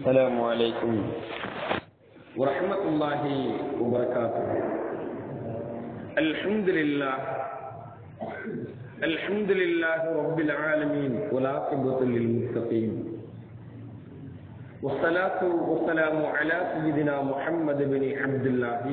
السلام عليكم ورحمة الله وبركاته الحمد لله الحمد لله رب العالمين والعاقبة للمتقين والصلاة والسلام على سيدنا محمد بن عبد الله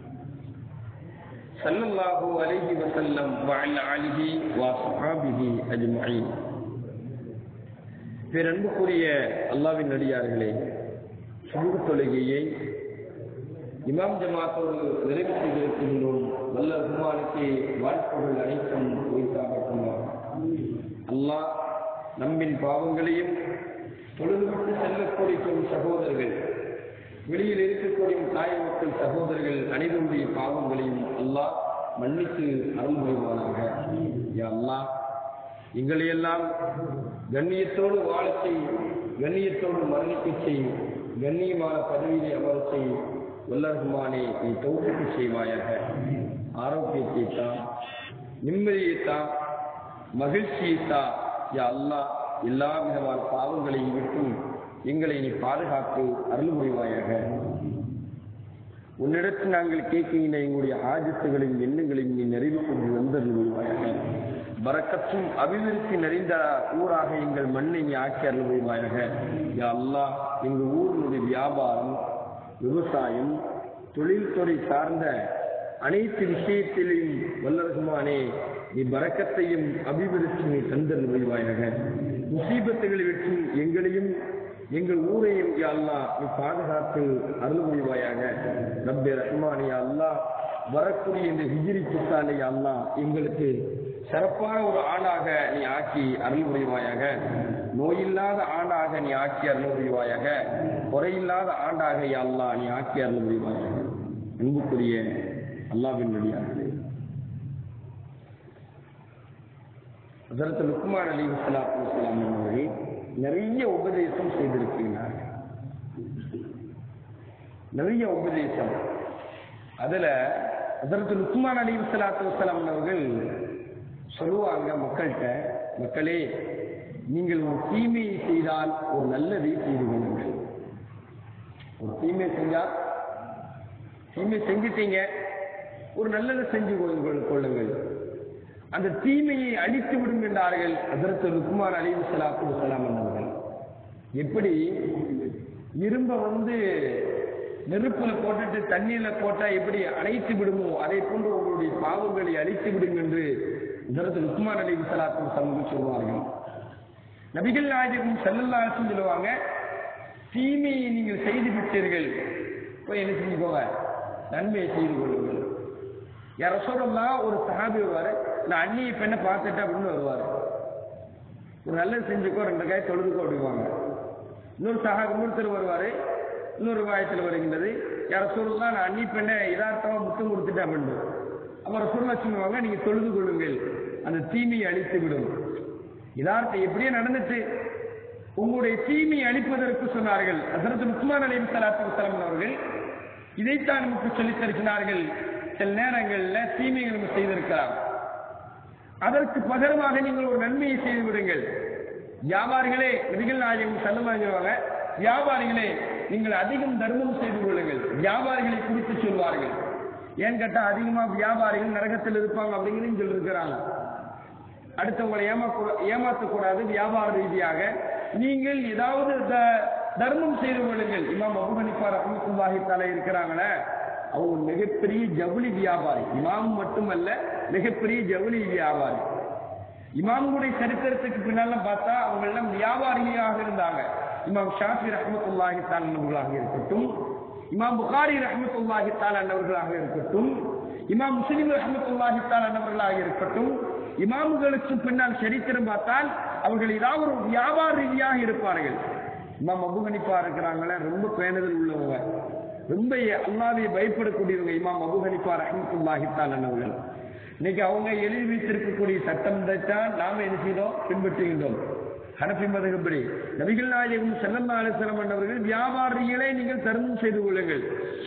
صلى الله عليه وسلم وعلى آله وصحابه أجمعين பேரன்புக்குரிய அல்லாவின் நடிகார்களே சமூக தொழுகையை இமாம் ஜமாத்தோடு நிறைவு செய்திருக்கின்றோம் வல்ல ரஹ்மானுக்கு வாழ்க்கைகள் அனைத்தும் உயிர்த்தாகட்டுமா அல்லாஹ் நம்மின் பாவங்களையும் தொழுதுவிட்டு செல்லக்கூடிய சகோதரர்கள் வெளியில் இருக்கக்கூடிய தாய் மக்கள் சகோதரர்கள் அனைவருடைய பாவங்களையும் அல்லாஹ் மன்னித்து அருள் புரிவானாக யா அல்லாஹ் எங்களையெல்லாம் கண்ணியத்தோடு வாழச் செய்யும் கண்ணியத்தோடு மரணிக்கச் செய்யும் கண்ணியமான பதவியை அமரச் செய்யும் வல்லரகுமானே நீ தௌபிக்கு செய்வாயாக ஆரோக்கியத்தை தான் நிம்மதியை தான் மகிழ்ச்சியை தான் யா அல்லாஹ் எல்லா விதமான பாவங்களையும் விட்டும் எங்களை நீ பாதுகாத்து அருள் புரிவாயாக உன்னிடத்தில் நாங்கள் கேட்கின்ற எங்களுடைய ஆஜத்துகளையும் எண்ணங்களையும் நீ நிறைவு கொண்டு வந்தருள் புரிவாயாக பறக்கத்தும் அபிவிருத்தி நிறைந்த ஊராக எங்கள் மண்ணை நீ ஆக்கி அருள் புரிவாயாக யா அல்லாஹ் எங்கள் ஊரினுடைய வியாபாரம் விவசாயம் தொழில்துறை சார்ந்த அனைத்து விஷயத்திலும் வல்லரசுமானே நீ பறக்கத்தையும் அபிவிருத்தியை தந்தல் புரிவாயாக முசீபத்துகளை விட்டு எங்களையும் எங்கள் ஊரையும் யா அல்லாஹ் நீ பாதுகாத்து அருள் புரிவாயாக ரப்பே ரஹ்மானே யா அல்லாஹ் வரக்கூடிய இந்த ஹிஜ்ரி புத்தாண்டை யா அல்லாஹ் எங்களுக்கு சிறப்பான ஒரு ஆண்டாக நீ ஆக்கி அருள் புரிவாயாக நோயில்லாத ஆண்டாக நீ ஆக்கி அருள் புரிவாயாக குறையில்லாத ஆண்டாக யா அல்லாஹ் நீ ஆக்கி அருள் புரிவாயாக அன்புக்குரிய அல்லாவின் வழியாகவே ஹசரத் லுக்மான் அலி வசலாத்து வசலாம் அவர்கள் நிறைய உபதேசம் செய்திருக்கிறார் நிறைய உபதேசம் அதுல ஹசரத் லுக்மான் அலி வசலாத்து வசலாம் அவர்கள் சொல்லுவாங்க மக்கள்கிட்ட மக்களே நீங்கள் ஒரு தீமையை செய்தால் ஒரு நல்லதை செய்து கொள்ளுங்கள் ஒரு தீமை செஞ்சா தீமை செஞ்சிட்டீங்க ஒரு நல்லதை செஞ்சு கொள்ளுங்கள் அந்த தீமையை அழித்து விடும் என்றார்கள் அதற்கு லுக்மான் அலிவு சலாத்து வலாம் என்பவர்கள் எப்படி இரும்ப வந்து நெருப்புல போட்டுட்டு தண்ணீர்ல போட்டா எப்படி அணைத்து விடுமோ அதை போன்று உங்களுடைய பாவங்களை அழித்து விடும் என்று இதற்கு லுக்மான் அலி சலாத்து சமூகம் சொல்வார்கள் நபிகள் நாயகம் செல்லல்லாசும் சொல்லுவாங்க தீமையை நீங்கள் செய்து விட்டீர்கள் போய் என்ன செஞ்சுக்கோங்க நன்மையை செய்து கொள்ளுங்கள் யார சொல்லலாம் ஒரு சஹாபி வருவாரு நான் அந்நிய பெண்ணை பார்த்துட்டேன் அப்படின்னு வருவாரு ஒரு நல்லது செஞ்சுக்கோ ரெண்டு காய் தொழுதுக்கோ அப்படிவாங்க இன்னொரு சஹாபி இன்னொருத்தர் வருவாரு இன்னொரு வாயத்தில் வருகின்றது யார சொல்லலாம் நான் அந்நிய பெண்ணை யதார்த்தமா முத்தம் கொடுத்துட்டேன் அப்படின்னு அப்புறம் சொல்ல சொல்லுவாங்க நீங்க தொழுது கொள்ளுங்கள் அந்த தீமையை அழித்து விடும் யதார்த்தம் எப்படியே நடந்துட்டு உங்களுடைய தீமையை அழிப்பதற்கு சொன்னார்கள் அதற்கு உஸ்மான் அலி சலாத்து வசலம் அவர்கள் இதைத்தான் நமக்கு சொல்லித் தருகிறார்கள் சில நேரங்களில் தீமைகள் நம்ம செய்திருக்கலாம் அதற்கு பகரமாக நீங்கள் ஒரு நன்மையை செய்து விடுங்கள் வியாபாரிகளே நபிகள் நாயகம் செல்லமாங்க வியாபாரிகளே நீங்கள் அதிகம் தர்மம் செய்து கொள்ளுங்கள் வியாபாரிகளை குறித்து சொல்வார்கள் ஏன் கேட்டா அதிகமா வியாபாரிகள் நரகத்தில் இருப்பாங்க அப்படிங்கிறது சொல்லிருக்கிறாங்க அடுத்தவங்களை ஏமா ஏமாற்றக்கூடாது வியாபார ரீதியாக நீங்கள் ஏதாவது தர்மம் செய்து கொள்ளுங்கள் இமாம் அபுகனிப்பா ரஹமத்துல்லாஹி தலை இருக்கிறாங்களே அவங்க மிகப்பெரிய ஜவுளி வியாபாரி இமாம் மட்டுமல்ல மிகப்பெரிய ஜவுளி வியாபாரி இமாமுடைய சரித்திரத்துக்கு பின்னால பார்த்தா அவங்க எல்லாம் வியாபாரியாக இருந்தாங்க இமாம் ஷாஃபி ரஹமத்துல்லாஹி தாலவர்களாக இருக்கட்டும் இமாம் புகாரி ரஹமத்துல்லாஹி தாலவர்களாக இருக்கட்டும் இமாம் முஸ்லிம் ரஹமத்துல்லாஹி தாலவர்களாக இருக்கட்டும் இமாம்களுக்கு பின்னால் சரித்திரம் பார்த்தால் அவர்கள் ஏதாவது ஒரு வியாபார ரீதியாக இருப்பார்கள் இமாம் அபு ஹனிஃபா இருக்கிறாங்களே ரொம்ப பேணுதல் உள்ளவங்க ரொம்ப அல்லாவை பயப்படக்கூடியவங்க இமாம் அபு ஹனிஃபா ரஹமத்துல்லாஹி தாலவர்கள் இன்னைக்கு அவங்க எழுதி வைத்திருக்கக்கூடிய சட்டம் தான் நாம என்ன செய்தோம் பின்பற்றுகின்றோம் ஹனபி மதகப்படி நபிகள் நாயகம் செல்லல்லா அலிஸ்லாம் அவர்கள் வியாபாரிகளை நீங்கள் தர்மம் செய்து கொள்ளுங்கள்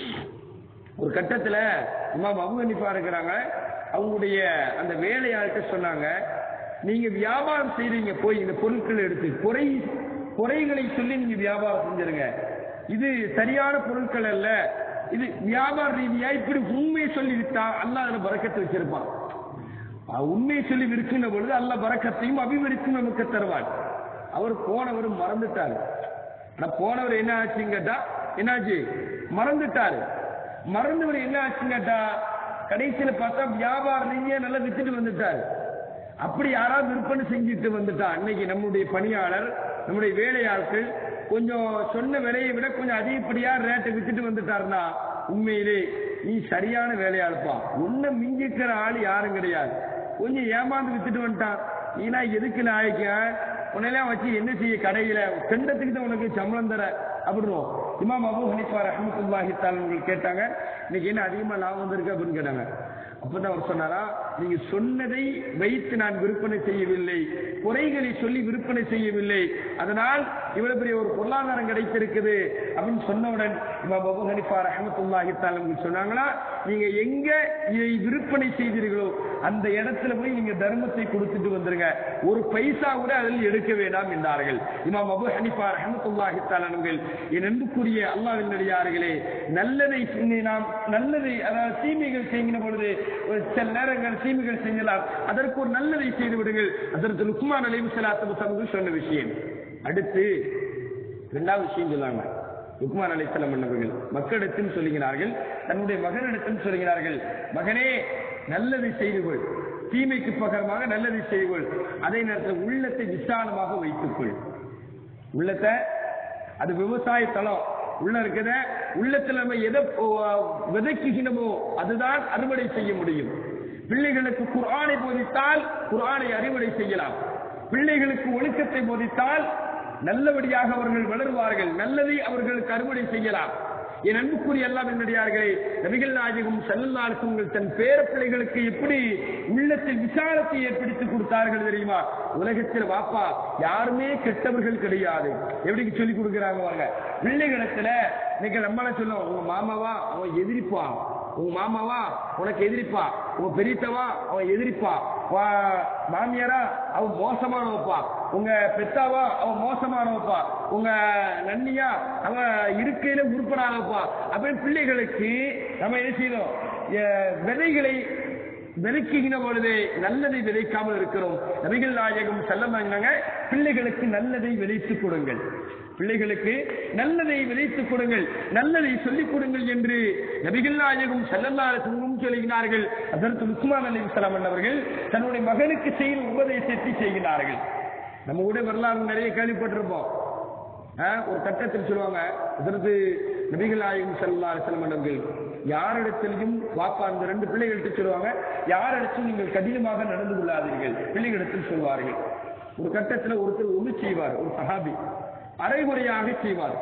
ஒரு கட்டத்துல இமாம் அபு ஹனிஃபா இருக்கிறாங்க அவங்களுடைய அந்த வேலையாள்கிட்ட சொன்னாங்க நீங்க வியாபாரம் செய்றீங்க போய் இந்த பொருட்கள் எடுத்து குறை குறைகளை சொல்லி நீங்க வியாபாரம் செஞ்சிருங்க இது சரியான பொருட்கள் அல்ல இது வியாபார ரீதியா இப்படி உண்மையை சொல்லி வித்தா அல்லாஹ் அதுல பறக்கத்தை வச்சிருப்பான் அஹ் உண்மையை சொல்லி விற்கின்ற பொழுது அல்ல பறக்கத்தையும் அபிவிருத்தியும் நமக்கு தருவான் அவர் போனவர் மறந்துட்டாரு ஆனா போனவர் என்ன ஆச்சுன்னு கேட்டா என்னாச்சு மறந்துட்டாரு மறந்தவர் என்ன ஆச்சுன்னு கேட்டா கடைசியில பார்த்தா வியாபார ரீதியா நல்லா வித்துட்டு வந்துட்டாரு அப்படி யாராவது விற்பனை செஞ்சுட்டு வந்துட்டா இன்னைக்கு நம்முடைய பணியாளர் நம்முடைய வேலையாட்கள் கொஞ்சம் சொன்ன விலையை விட கொஞ்சம் அதிகப்படியா ரேட்டை வித்துட்டு வந்துட்டாருன்னா உண்மையிலே நீ சரியான வேலையாளுப்பா உன்னை மிஞ்சிக்கிற ஆள் யாரும் கிடையாது கொஞ்சம் ஏமாந்து வித்துட்டு வந்துட்டான் நீனா எதுக்கு நாய்க்க உன்னையெல்லாம் வச்சு என்ன செய்ய கடையில செண்டத்துக்கு தான் உனக்கு சம்பளம் தர அப்படின்னும் இமாம் அபு ஹனிஃபா ரஹமத்துல்லாஹி தாலன் கேட்டாங்க இன்னைக்கு என்ன அதிகமா லாபம் வந்திருக்கு அப்படின்னு கேட்டாங்க அப்பதான் அவர் சொன்னாரா நீங்க சொன்னதை வைத்து நான் விற்பனை செய்யவில்லை குறைகளை சொல்லி விற்பனை செய்யவில்லை அதனால் இவ்வளவு பெரிய ஒரு பொருளாதாரம் கிடைத்திருக்குது அப்படின்னு சொன்னவுடன் இமாம் அபு ஹனிஃபா ரஹமத்துல்லாஹி தாலன் சொன்னாங்களா நீங்க எங்க இதை விற்பனை செய்தீர்களோ அந்த இடத்துல போய் நீங்க தர்மத்தை கொடுத்துட்டு வந்துருங்க ஒரு பைசா கூட அதில் எடுக்க வேண்டாம் என்றார்கள் இமாம் அபு ஹனிஃபா ரஹமத்துல்லாஹி தாலன்கள் என் அன்புக்குரிய அல்லாஹ்வின் நடிகார்களே நல்லதை சிந்தி நாம் நல்லதை அதாவது தீமைகள் செய்கிற பொழுது ஒரு சில நேரங்கள் தீமைகள் செய்யலாம் அதற்கு ஒரு நல்லதை செய்து விடுங்கள் அதற்கு லுக்மான் அலைவு சலாத்து சமூகம் சொன்ன விஷயம் அடுத்து இரண்டாவது விஷயம் சொல்லாங்க லுக்மான் அலைசலம் அவர்கள் மக்களிடத்தில் சொல்லுகிறார்கள் தன்னுடைய மகனிடத்தில் சொல்லுகிறார்கள் மகனே நல்லதை செய்து கொள் தீமைக்கு பகரமாக நல்லதை செய்து கொள் அதே நேரத்தில் உள்ளத்தை விசாலமாக வைத்துக் கொள் உள்ளத்தை அது விவசாய தளம் உள்ள இருக்கிற உள்ளத்துல நம்ம எதை ஓ- விதைக்குகிறோமோ அதுதான் அறுவடை செய்ய முடியும் பிள்ளைகளுக்கு குர்ஆனை போதித்தால் குர்ஆனை அறுவடை செய்யலாம் பிள்ளைகளுக்கு ஒழுக்கத்தை போதித்தால் நல்லபடியாக அவர்கள் வளருவார்கள் நல்லதை அவர்களுக்கு அறுவடை செய்யலாம் என் அன்புக்குரிய எல்லாம் என்னடியார்களே நபிகள் நாயகம் செல்லல்லாருக்கும் உங்கள் தன் பேர பிள்ளைகளுக்கு எப்படி உள்ளத்தில் விசாலத்தை ஏற்படுத்தி கொடுத்தார்கள் தெரியுமா உலகத்தில் வாப்பா யாருமே கெட்டவர்கள் கிடையாது எப்படி சொல்லி கொடுக்குறாங்க வாங்க பிள்ளைகளிடத்துல இன்னைக்கு நம்மள சொல்லுவோம் உங்க மாமாவா அவன் எதிரிப்பா உங்க மாமாவா உனக்கு எதிரிப்பா உங்க பெரியத்தவா அவன் எதிரிப்பா வா- மாமியாரா அவன் மோசமானவப்பா உங்க பெத்தாவா அவன் மோசமானவப்பா உங்க நன்னியா அவன் இருக்கையில உருப்படாதவப்பா அப்படின்னு பிள்ளைகளுக்கு நம்ம என்ன செய்யணும் எ- விதைகளை விதைக்குகிற பொழுதே நல்லதை விதைக்காமல் இருக்கிறோம் நபிகள் நாயகம் செல்லமாங்க பிள்ளைகளுக்கு நல்லதை விதைத்துக் கொடுங்கள் பிள்ளைகளுக்கு நல்லதை விதைத்துக் கொடுங்கள் நல்லதை சொல்லிக் கொடுங்கள் என்று நபிகள் நாயகம் செல்லல்லாரும் சொல்கிறார்கள் அதற்கு உஸ்மான் அலி இஸ்லாம் அவர்கள் தன்னுடைய மகனுக்கு செய்யும் உபதேசத்தை செய்கிறார்கள் நம்ம கூட வரலாறு நிறைய கேள்விப்பட்டிருப்போம் ஆ, ஒரு கட்டத்தில் சொல்லுவாங்க அதற்கு நபிகள் நாயகம் செல்லா செல்வனர்கள் யாரிடத்திலையும் வாப்பா அந்த ரெண்டு பிள்ளைகள்கிட்ட சொல்லுவாங்க யாரிடத்தில் நீங்கள் கடினமாக நடந்து கொள்ளாதீர்கள் பிள்ளைகளிடத்தில் சொல்வார்கள் ஒரு கட்டத்தில் ஒருத்தர் ஒன்று செய்வார் ஒரு சஹாபி அரைகுறையாக செய்வார்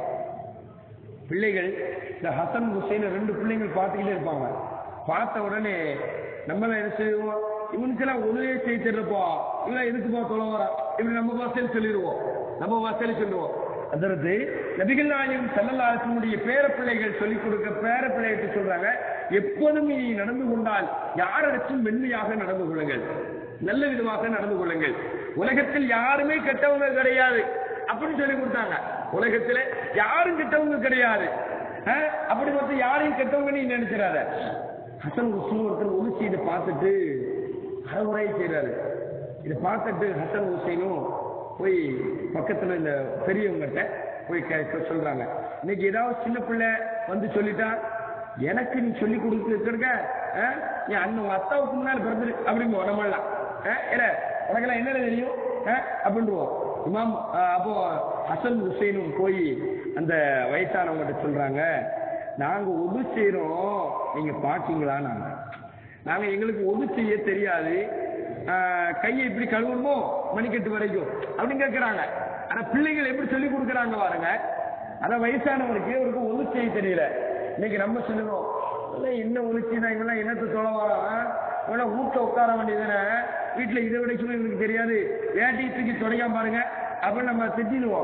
பிள்ளைகள் இந்த ஹசன் ஹுசைன் ரெண்டு பிள்ளைங்கள் பார்த்துக்கிட்டே இருப்பாங்க பார்த்த உடனே நம்மள என்ன செய்வோம் இவனுக்கெல்லாம் ஒழுவே செய்ய தெரியப்பா இவன் எதுக்குப்பா தொலை வரா இப்படி நம்ம வாசல் சொல்லிடுவோம் நம்ம வாசல் சொல்லுவோம் அதற்கு நபிகள் நாயகம் செல்லல்லாசனுடைய பேர பிள்ளைகள் சொல்லிக் கொடுக்க பேர பிள்ளைகிட்ட சொல்றாங்க எப்போதும் நீ நடந்து கொண்டால் யாரிடத்தும் மென்மையாக நடந்து கொள்ளுங்கள் நல்ல விதமாக நடந்து கொள்ளுங்கள் உலகத்தில் யாருமே கெட்டவங்க கிடையாது அப்படின்னு சொல்லி கொடுத்தாங்க உலகத்துல யாரும் கெட்டவங்க கிடையாது அஹ், அப்படி மொத்தம் யாரையும் கெட்டவங்க நீ நினைச்சிடாத ஹசன் ஹுசைன் ஒருத்தர் ஒழிச்சு இதை பார்த்துட்டு அறவுரை செய்றாரு இதை பார்த்துட்டு ஹசன் ஹுசைனும் போய் பக்கத்துல இந்த பெரியவங்ககிட்ட போய் கே- கே- சொல்றாங்க இன்னைக்கு ஏதாவது சின்ன பிள்ளை வந்து சொல்லிட்டா எனக்கு நீ சொல்லி கொடுத்துருக்க என் அண்ணன் உங்க அத்தாவுக்கு முன்னால் பிறந்துரு அப்படிங்க நம்மளாம் ஏல உனக்கெல்லாம் என்ன தெரியும் அஹ், அப்படின்றுவோம் இமாம் அஹ், அப்போ ஹசன் ஹுசைனும் போய் அந்த வயசானவங்ககிட்ட சொல்றாங்க நாங்க ஒது செய்யறோம் நீங்க பாத்தீங்களா நாங்க நாங்க எங்களுக்கு ஒது செய்ய தெரியாது ஆஹ், கையை இப்படி கழுவணுமோ மணிக்கட்டு வரைக்கும் அப்படின்னு கேட்கிறாங்க ஆனா பிள்ளைகள் எப்படி சொல்லி கொடுக்குறாங்க பாருங்க அதான் வயசானவனுக்கு இவருக்கு ஒது செய்ய தெரியல இன்னைக்கு நம்ம சொல்லுவோம் "இதெல்லாம் என்ன ஒழிச்சுனா இவெல்லாம் என்னத்தை சொல்ல வரான் இவெல்லாம் வீட்டுல உட்கார வேண்டியதுதானே வீட்டுல இதை விட சொல்லி இவனுக்கு தெரியாது வேட்டையை தூக்கி தொடைக்காம பாருங்க அப்படின்னு நம்ம திட்டிடுவோம்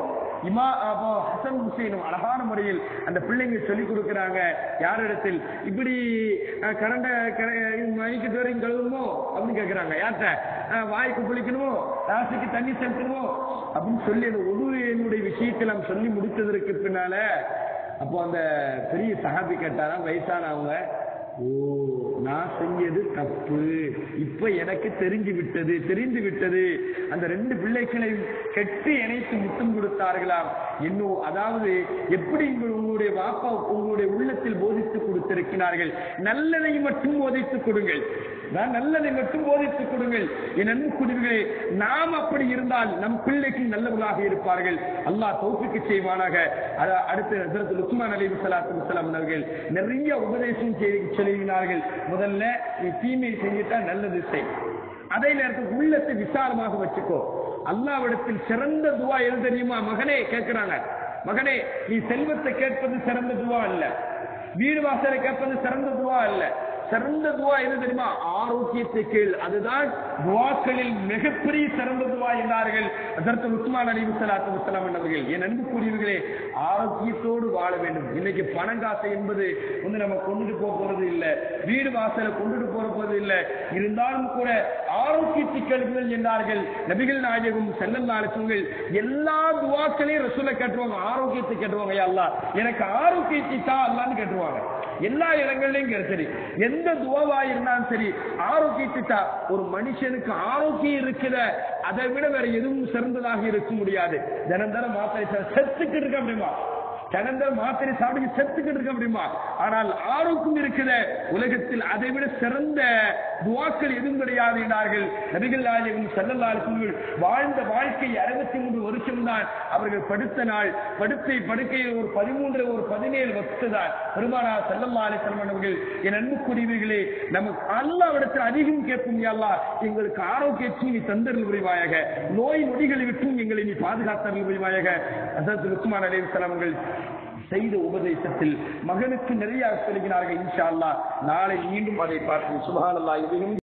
இமா அப்போ ஹசன் ஹுசைனும் அழகான முறையில் அந்த பிள்ளைங்க சொல்லி கொடுக்கறாங்க யாரிடத்தில் இப்படி அஹ், கரண்ட மணிக்கிட்டு வரைக்கும் கழுவணுமோ அப்படின்னு கேட்கறாங்க யார்கிட்ட அஹ், வாய்க்கு குளிக்கணுமோ ராசிக்கு தண்ணி செலுத்தணுமோ அப்படின்னு சொல்லி அந்த ஒருவனுடைய விஷயத்தை நாம் சொல்லி முடித்ததற்கு பின்னால அப்போ அந்த பெரிய சஹாபி கேட்டாராம் வயசானவங்க ஓ நான் செஞ்சது தப்பு இப்ப எனக்கு தெரிஞ்சு விட்டது தெரிந்து விட்டது அந்த ரெண்டு பிள்ளைகளையும் கெட்டி இணைத்து முத்தம் கொடுத்தார்களாம் இன்னும் அதாவது எப்படி உங்கள் உங்களுடைய வாப்பா உங்களுடைய உள்ளத்தில் போதித்து கொடுத்திருக்கிறார்கள் நல்லதை மட்டும் போதித்துக் கொடுங்கள் நான் நல்லதை மட்டும் போதித்துக் கொடுங்கள் என் அன்பு குடிகளே நாம் அப்படி இருந்தால் நம் பிள்ளைக்கு நல்லவர்களாக இருப்பார்கள் அல்லாஹ் தௌஃபிக்கு செய்வானாக அத- அடுத்து ஹஜ்ரத் லுக்மான் அலி சலாத்து வசலாம் அவர்கள் நிறைய உபதேசம் செய்து சொல்லுகிறார்கள் முதல்ல நீ தீமை செஞ்சுட்டா நல்லது செய் அதே நேரத்தில் உள்ளத்தை விசாலமாக வச்சுக்கோ அல்லாவிடத்தில் சிறந்த துவா எது தெரியுமா மகனே கேட்கிறாங்க மகனே நீ செல்வத்தை கேட்பது சிறந்த துவா அல்ல வீடு வாசலை கேட்பது சிறந்த துவா அல்ல சிறந்த துவா எது தெரியுமா ஆரோக்கியத்தை கேள் அதுதான் துவாக்களில் மிகப்பெரிய சிறந்த துவா என்றார்கள் அதற்கு உஸ்மான் அலி சலாத்து வசலாம் அவர்கள் என் அன்புக்குரியவர்களே ஆரோக்கியத்தோடு வாழ வேண்டும் இன்னைக்கு பணம் காசு என்பது வந்து நம்ம கொண்டுட்டு போக போறது இல்ல வீடு வாசலை கொண்டுட்டு போற போறது இல்ல இருந்தாலும் கூட ஆரோக்கியத்தை கேளுங்கள் என்றார்கள் நபிகள் நாயகம் செல்லல்லாச்சுங்கள் எல்லா துவாக்களையும் ரசூலை கேட்டுருவாங்க ஆரோக்கியத்தை கேட்டுருவாங்க யா அல்லாஹ் எனக்கு ஆரோக்கியத்தை தா அல்லான்னு கேட்டுருவாங்க எல்லா இடங்கள்லயும் கேட்டு சரி எந்த துவாவா இருந்தாலும் சரி ஆரோக்கியத்தை தா ஒரு மனுஷனுக்கு ஆரோக்கியம் இருக்கிற அதை விட வேற எதுவும் சிறந்ததாக இருக்க முடியாது தினம் தினம் மாத்திரை சா- செத்துக்கிட்டு இருக்க முடியுமா தினந்தரம் மாத்திரை சாப்பிட்டு செத்துக்கிட்டு இருக்க முடியுமா ஆனால் ஆரோக்கியம் இருக்கிற உலகத்தில் அதை விட சிறந்த துவாக்கள் எதுவும் கிடையாது என்றார்கள் நபிகள் நாயகம் செல்லல்லார்கள் வாழ்ந்த வாழ்க்கை அறுபத்தி மூன்று வருஷம் தான் அவர்கள் படுத்த நாள் படுத்தை படுக்கையில் ஒரு பதிமூன்று ஒரு பதினேழு வருஷத்தான் பெருமானா செல்லல்லா அலிசல்லம் அவர்கள் என் அன்புக்குரியவர்களே நமக்கு அல்லாவிடத்தில் அதிகம் கேட்கும் அல்லா எங்களுக்கு ஆரோக்கியத்தை நீ தந்தர்கள் புரிவாயாக நோய் நொடிகளை விட்டும் எங்களை நீ பாதுகாத்தர்கள் புரிவாயாக அசத் லுக்மான் அலைஹிஸ்ஸலாம் அவர்கள் செய்த உபதேசத்தில் மகனுக்கு நிறைய சொல்கிறார்கள் இன்ஷா அல்லாஹ் நாளை மீண்டும் அதை பார்ப்போம் சுபஹானல்லாஹ் இதையும்